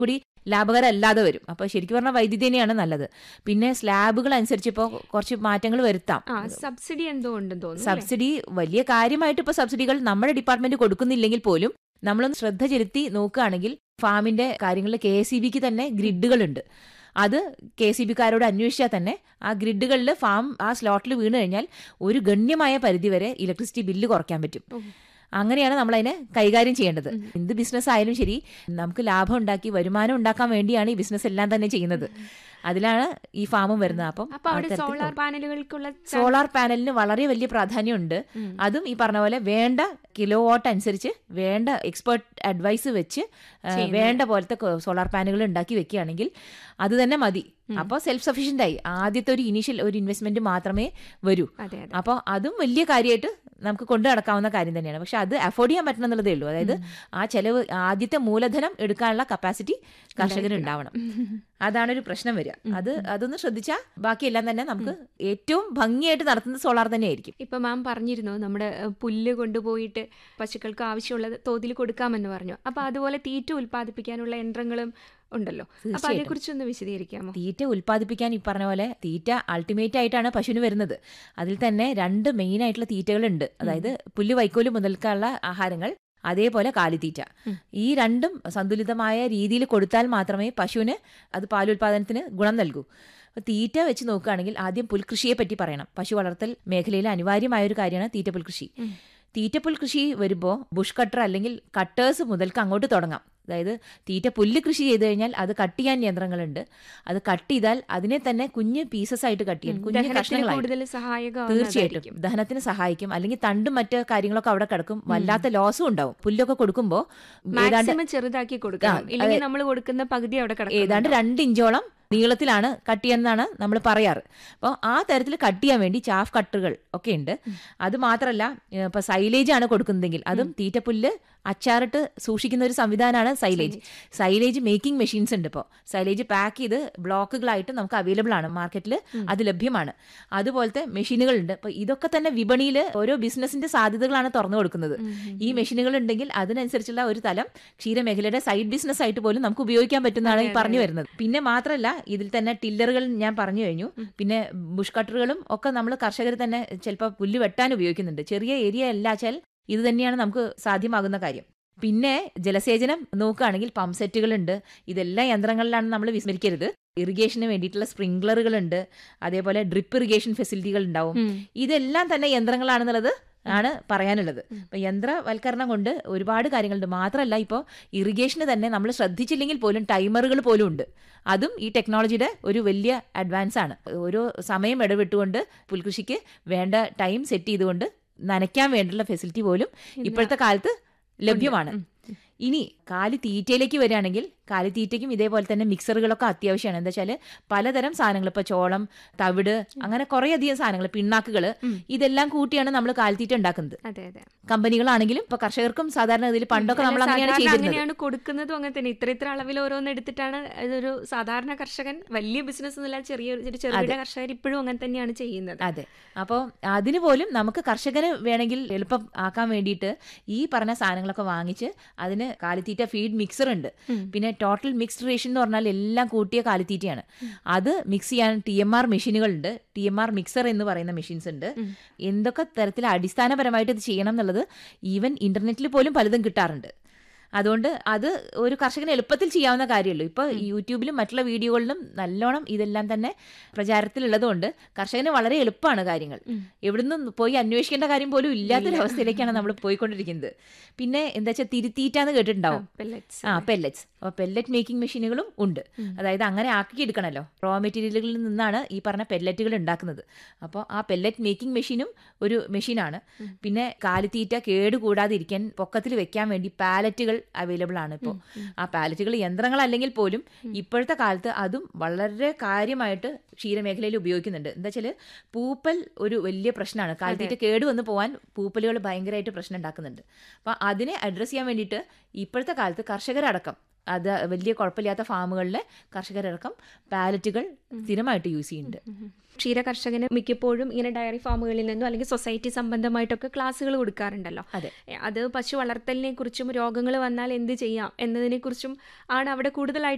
കൂടി ലാഭകരമല്ലാതെ വരും അപ്പോൾ ശരിക്കും പറഞ്ഞാൽ വൈദ്യുതി തന്നെയാണ് നല്ലത് പിന്നെ സ്ലാബുകൾ അനുസരിച്ച് ഇപ്പോൾ കുറച്ച് മാറ്റങ്ങൾ വരുത്താം ആ സബ്സിഡി എന്തോ ഉണ്ടെന്ന് തോന്നുന്നു അല്ലേ? സബ്സിഡി വലിയ കാര്യമായിട്ട് ഇപ്പോൾ സബ്സിഡികൾ നമ്മുടെ ഡിപ്പാർട്ട്മെന്റ് കൊടുക്കുന്നില്ലെങ്കിൽ പോലും നമ്മളൊന്ന് ശ്രദ്ധ ചെലുത്തി നോക്കുകയാണെങ്കിൽ ഫാമിന്റെ കാര്യങ്ങളിൽ കെ എസ് ബിക്ക് തന്നെ ഗ്രിഡുകളുണ്ട് അത് കെ സി ബിക്കാരോട് അന്വേഷിച്ചാൽ തന്നെ ആ ഗ്രിഡുകളിൽ ഫാം ആ സ്ലോട്ടിൽ വീണ് കഴിഞ്ഞാൽ ഒരു ഗണ്യമായ പരിധിവരെ ഇലക്ട്രിസിറ്റി ബില്ല് കുറയ്ക്കാൻ പറ്റും ഓ. അങ്ങനെയാണ് നമ്മൾ അതിനെ കൈകാര്യം ചെയ്യേണ്ടത് എന്ത് ബിസിനസ് ആയാലും ശരി നമുക്ക് ലാഭം ഉണ്ടാക്കി വരുമാനം ഉണ്ടാക്കാൻ വേണ്ടിയാണ് ഈ ബിസിനസ് എല്ലാം തന്നെ ചെയ്യുന്നത് അതിലാണ് ഈ ഫാമും വരുന്നത് അപ്പം അപ്പൊ അവിടെ അത്തരത്തിൽ സോളാർ പാനലുകൾക്കുള്ള ചാ- സോളാർ പാനലിന് വളരെ വലിയ പ്രാധാന്യമുണ്ട് ഉം. അതും ഈ പറഞ്ഞ പോലെ വേണ്ട കിലോ വാട്ട് അനുസരിച്ച് വേണ്ട എക്സ്പേർട്ട് അഡ്വൈസ് വെച്ച് ആ, ചെയ്യുന്നത്. വേണ്ട പോലത്തെ സോളാർ പാനലുകൾ ഉണ്ടാക്കി വെക്കുകയാണെങ്കിൽ അത് തന്നെ മതി അപ്പോൾ സെൽഫ് സഫീഷ്യന്റ് ആയി ആദ്യത്തെ ഒരു ഇനീഷ്യൽ ഒരു ഇൻവെസ്റ്റ്മെന്റ് മാത്രമേ വരൂ അതെ അതെ അപ്പോൾ അതും വലിയ കാര്യമായിട്ട് നമുക്ക് കൊണ്ടു നടക്കാവുന്ന കാര്യം തന്നെയാണ് പക്ഷെ അത് അഫോർഡ് ചെയ്യാൻ പറ്റണം എന്നുള്ളതേ ഉള്ളൂ അതായത് ആ ചെലവ് ആദ്യത്തെ മൂലധനം എടുക്കാനുള്ള കപ്പാസിറ്റി കർഷകന് ഉണ്ടാവണം അതാണ് ഒരു പ്രശ്നം വരിക അത് അതൊന്ന് ശ്രദ്ധിച്ചാൽ ബാക്കിയെല്ലാം തന്നെ നമുക്ക് ഏറ്റവും ഭംഗിയായിട്ട് നടത്തുന്നത് സോളാർ തന്നെയായിരിക്കും ഇപ്പൊ മാം പറഞ്ഞിരുന്നു നമ്മുടെ ഏഹ്, പുല്ല് കൊണ്ടുപോയിട്ട് പശുക്കൾക്ക് ആവശ്യമുള്ള തോതിൽ കൊടുക്കാമെന്ന് പറഞ്ഞു അപ്പൊ അതുപോലെ തീറ്റ ഉൽപ്പാദിപ്പിക്കാനുള്ള യന്ത്രങ്ങളും ഉണ്ടല്ലോ അപ്പൊ തീർച്ചയായിട്ടും. അതേക്കുറിച്ചൊന്ന് വിശദീകരിക്കാമോ തീറ്റ ഉൽപ്പാദിപ്പിക്കാൻ ഈ പറഞ്ഞ പോലെ തീറ്റ അൾട്ടിമേറ്റ് ആയിട്ടാണ് പശുവിന് വരുന്നത് അതിൽ തന്നെ രണ്ട് മെയിൻ ആയിട്ടുള്ള തീറ്റകളുണ്ട് അതായത് പുല്ല് വൈക്കോല് മുതൽക്കുള്ള ആഹാരങ്ങൾ അതേപോലെ കാലിത്തീറ്റ ഉം. ഈ രണ്ടും സന്തുലിതമായ രീതിയിൽ കൊടുത്താൽ മാത്രമേ പശുവിന് അത് പാലുൽപാദനത്തിന് ഗുണം നൽകൂ അപ്പോൾ തീറ്റ വെച്ച് നോക്കുകയാണെങ്കിൽ ആദ്യം പുൽകൃഷിയെ പറ്റി പറയണം പശു വളർത്തൽ മേഖലയിൽ അനിവാര്യമായ ഒരു കാര്യമാണ് തീറ്റ പുൽകൃഷി ഉം. തീറ്റപ്പുൽ കൃഷി വരുമ്പോൾ ബുഷ് കട്ടർ അല്ലെങ്കിൽ കട്ടേഴ്സ് മുതൽക്ക് അങ്ങോട്ട് തുടങ്ങാം അതായത് തീറ്റ പുല്ല് കൃഷി ചെയ്ത് കഴിഞ്ഞാൽ അത് കട്ട് ചെയ്യാൻ യന്ത്രങ്ങളുണ്ട് അത് കട്ട് ചെയ്താൽ അതിനെ തന്നെ കുഞ്ഞ് പീസസ് ആയിട്ട് കട്ട് ചെയ്യാൻ കുഞ്ഞ് ദഹനത്തിന് കഷ്ണങ്ങളായിട്ട് കൂടുതൽ സഹായകമാകുന്നതായിരിക്കും. തീർച്ചയായിട്ടും ദഹനത്തിന് സഹായിക്കും അല്ലെങ്കിൽ തണ്ടും മറ്റ് കാര്യങ്ങളൊക്കെ അവിടെ കിടക്കും വല്ലാത്ത ലോസും ഉണ്ടാവും പുല്ലൊക്കെ കൊടുക്കുമ്പോൾ ഏതാണ്ട് മാക്സിമം ചെറുതാക്കി കൊടുക്കണം ആ, ഇല്ലെങ്കിൽ നമ്മൾ കൊടുക്കുന്ന പകുതി അവിടെ കിടക്കും ഏതാണ്ട് രണ്ട് ഇഞ്ചോളം നീളത്തിലാണ് കട്ട് ചെയ്യാന്നാണ് നമ്മൾ പറയാറ് അപ്പോൾ ആ തരത്തിൽ കട്ട് ചെയ്യാൻ വേണ്ടി ചാഫ് കട്ടറുകൾ ഒക്കെ ഉണ്ട് അത് മാത്രമല്ല ഇപ്പൊ സൈലേജ് ആണ് കൊടുക്കുന്നതെങ്കിൽ അതും തീറ്റപ്പുല്ല് അച്ചാറിട്ട് സൂക്ഷിക്കുന്ന ഒരു സംവിധാനമാണ് സൈലേജ് സൈലേജ് മേക്കിംഗ് മെഷീൻസ് ഉണ്ട് ഇപ്പോൾ സൈലേജ് പാക്ക് ചെയ്ത് ബ്ലോക്കുകളായിട്ട് നമുക്ക് അവൈലബിൾ ആണ് മാർക്കറ്റിൽ അത് ലഭ്യമാണ് അതുപോലത്തെ മെഷീനുകളുണ്ട് അപ്പോൾ ഇതൊക്കെ തന്നെ വിപണിയിൽ ഓരോ ബിസിനസിന്റെ സാധ്യതകളാണ് തുറന്നു കൊടുക്കുന്നത് ഈ മെഷീനുകൾ ഉണ്ടെങ്കിൽ അതിനനുസരിച്ചുള്ള ഒരു തലം ക്ഷീരമേഖലയുടെ സൈഡ് ബിസിനസ് ആയിട്ട് പോലും നമുക്ക് ഉപയോഗിക്കാൻ പറ്റുന്നതാണ് ഈ പറഞ്ഞു വരുന്നത് പിന്നെ മാത്രമല്ല ഇതിൽ തന്നെ ടില്ലറുകൾ ഞാൻ പറഞ്ഞു കഴിഞ്ഞു പിന്നെ ബുഷ് കട്ടറുകളും ഒക്കെ നമ്മൾ കർഷകർ തന്നെ ചിലപ്പോൾ പുല്ല് വെട്ടാൻ ഉപയോഗിക്കുന്നുണ്ട് ചെറിയ ഏരിയ അല്ലാച്ചാൽ ഇത് തന്നെയാണ് നമുക്ക് സാധ്യമാകുന്ന കാര്യം പിന്നെ ജലസേചനം നോക്കുകയാണെങ്കിൽ പമ്പ് സെറ്റുകളുണ്ട് ഇതെല്ലാം യന്ത്രങ്ങളിലാണ് നമ്മൾ വിസ്മരിക്കരുത് ഇറിഗേഷന് വേണ്ടിയിട്ടുള്ള സ്പ്രിംഗ്ലറുകളുണ്ട് അതേപോലെ ഡ്രിപ്പ് ഇറിഗേഷൻ ഫെസിലിറ്റികൾ ഉണ്ടാവും ഉം. ഇതെല്ലാം തന്നെ യന്ത്രങ്ങളാണെന്നുള്ളത് ആണ് പറയാനുള്ളത് അപ്പൊ യന്ത്രവൽക്കരണം കൊണ്ട് ഒരുപാട് കാര്യങ്ങളുണ്ട് മാത്രമല്ല ഇപ്പോൾ ഇറിഗേഷന് തന്നെ നമ്മൾ ശ്രദ്ധിച്ചില്ലെങ്കിൽ പോലും ടൈമറുകൾ പോലും ഉണ്ട് അതും ഈ ടെക്നോളജിയുടെ ഒരു വലിയ അഡ്വാൻസ് ആണ് ഓരോ സമയം ഇടവിട്ടുകൊണ്ട് പുൽകൃഷിക്ക് വേണ്ട ടൈം സെറ്റ് ചെയ്തുകൊണ്ട് നനയ്ക്കാൻ വേണ്ടിയുള്ള ഫെസിലിറ്റി പോലും ഇപ്പോഴത്തെ കാലത്ത് ലഭ്യമാണ് ഇനി കാലി തീറ്റയിലേക്ക് വരികയാണെങ്കിൽ കാലിത്തീറ്റയ്ക്കും ഇതേപോലെ തന്നെ മിക്സറുകളൊക്കെ അത്യാവശ്യമാണ് എന്താ വെച്ചാൽ പലതരം സാധനങ്ങൾ ഇപ്പോൾ ചോളം തവിട് അങ്ങനെ കുറേയധികം സാധനങ്ങൾ പിണ്ണാക്കുകൾ ഇതെല്ലാം കൂട്ടിയാണ് നമ്മൾ കാലിത്തീറ്റ ഉണ്ടാക്കുന്നത് അതെ അതെ കമ്പനികളാണെങ്കിലും ഇപ്പൊ കർഷകർക്കും സാധാരണ ഇതിൽ പണ്ടൊക്കെ നമ്മൾ അല്ല, അങ്ങനെയാണ് സാധാരണ ചെയ്തിരുന്നത് അങ്ങനെയാണ് കൊടുക്കുന്നതും അങ്ങനെ തന്നെ ഇത്ര ഇത്ര അളവിൽ ഓരോന്ന് എടുത്തിട്ടാണ് ഇതൊരു സാധാരണ കർഷകൻ വലിയ ബിസിനസ് ഒന്നുമില്ല ചെറിയ ഒരു ചെറുകിട കർഷകർ ഇപ്പോഴും അങ്ങനെ തന്നെയാണ് ചെയ്യുന്നത് അതെ അപ്പോൾ അതിന് പോലും നമുക്ക് കർഷകന് വേണമെങ്കിൽ എളുപ്പം ആക്കാൻ വേണ്ടിയിട്ട് ഈ പറഞ്ഞ സാധനങ്ങളൊക്കെ വാങ്ങിച്ച് അതിന് കാലിത്തീറ്റ ഫീഡ് മിക്സർ ഉണ്ട് പിന്നെ ടോട്ടൽ മിക്സ്ഡ് റേഷൻ എന്ന് പറഞ്ഞാൽ എല്ലാം കൂട്ടിയ കാലിത്തീറ്റയാണ് അത് മിക്സ് ചെയ്യാൻ ടി എം ആർ മെഷീനുകളുണ്ട് ടി എം ആർ മിക്സർ എന്ന് പറയുന്ന മെഷീൻസ് ഉണ്ട് എന്തൊക്കെ തരത്തിൽ അടിസ്ഥാനപരമായിട്ട് ഇത് ചെയ്യണം എന്നുള്ളത് ഈവൻ ഇന്റർനെറ്റിൽ പോലും പലതും കിട്ടാറുണ്ട് അതുകൊണ്ട് അത് ഒരു കർഷകന് എളുപ്പത്തിൽ ചെയ്യാവുന്ന കാര്യമല്ലോ ഇപ്പോൾ യൂട്യൂബിലും മറ്റുള്ള വീഡിയോകളിലും നല്ലോണം ഇതെല്ലാം തന്നെ പ്രചാരത്തിലുള്ളതുകൊണ്ട് കർഷകന് വളരെ എളുപ്പമാണ് കാര്യങ്ങൾ എവിടുന്നും പോയി അന്വേഷിക്കേണ്ട കാര്യം പോലും ഇല്ലാത്തൊരവസ്ഥയിലേക്കാണ് നമ്മൾ പോയിക്കൊണ്ടിരിക്കുന്നത് പിന്നെ എന്താ വെച്ചാൽ തിരുത്തീറ്റാന്ന് കേട്ടിട്ടുണ്ടാവും pellets. ആ പെല്ലറ്റ്സ് അപ്പോൾ പെല്ലറ്റ് മേക്കിംഗ് മെഷീനുകളും ഉണ്ട് അതായത് അങ്ങനെ ആക്കി എടുക്കണമല്ലോ റോ മെറ്റീരിയലുകളിൽ നിന്നാണ് ഈ പറഞ്ഞ പെല്ലറ്റുകൾ ഉണ്ടാക്കുന്നത് അപ്പോൾ ആ പെല്ലറ്റ് മേക്കിംഗ് മെഷീനും ഒരു മെഷീനാണ് പിന്നെ കാലിത്തീറ്റ കേടുകൂടാതെ ഇരിക്കാൻ പൊക്കത്തിൽ വെക്കാൻ വേണ്ടി പാലറ്റുകൾ അവൈലബിൾ ആണ് ഇപ്പോൾ ആ പാലറ്റുകൾ യന്ത്രങ്ങളല്ലെങ്കിൽ പോലും ഇപ്പോഴത്തെ കാലത്ത് അതും വളരെ കാര്യമായിട്ട് ക്ഷീരമേഖലയിൽ ഉപയോഗിക്കുന്നുണ്ട് എന്താ വെച്ചാൽ പൂപ്പൽ ഒരു വലിയ പ്രശ്നമാണ് കാലിത്തീറ്റ കേട് വന്ന് പോകാൻ പൂപ്പലുകൾ ഭയങ്കരമായിട്ട് പ്രശ്നം ഉണ്ടാക്കുന്നുണ്ട് അപ്പോൾ അതിനെ അഡ്രസ്സ് ചെയ്യാൻ വേണ്ടിയിട്ട് ഇപ്പോഴത്തെ കാലത്ത് കർഷകരടക്കം അത് വലിയ കുഴപ്പമില്ലാത്ത ഫാമുകളിലെ കർഷകരടക്കം പാലറ്റുകൾ സ്ഥിരമായിട്ട് യൂസ് ചെയ്യുന്നുണ്ട് ക്ഷീര കർഷകന് മിക്കപ്പോഴും ഇങ്ങനെ ഡയറി ഫാമുകളിൽ നിന്നും അല്ലെങ്കിൽ സൊസൈറ്റി സംബന്ധമായിട്ടൊക്കെ ക്ലാസ്സുകൾ കൊടുക്കാറുണ്ടല്ലോ അതെ. എ, അത് പശു വളർത്തലിനെ കുറിച്ചും രോഗങ്ങൾ വന്നാൽ എന്ത് ചെയ്യാം എന്നതിനെ കുറിച്ചും ആണ് അവിടെ കൂടുതലായിട്ട്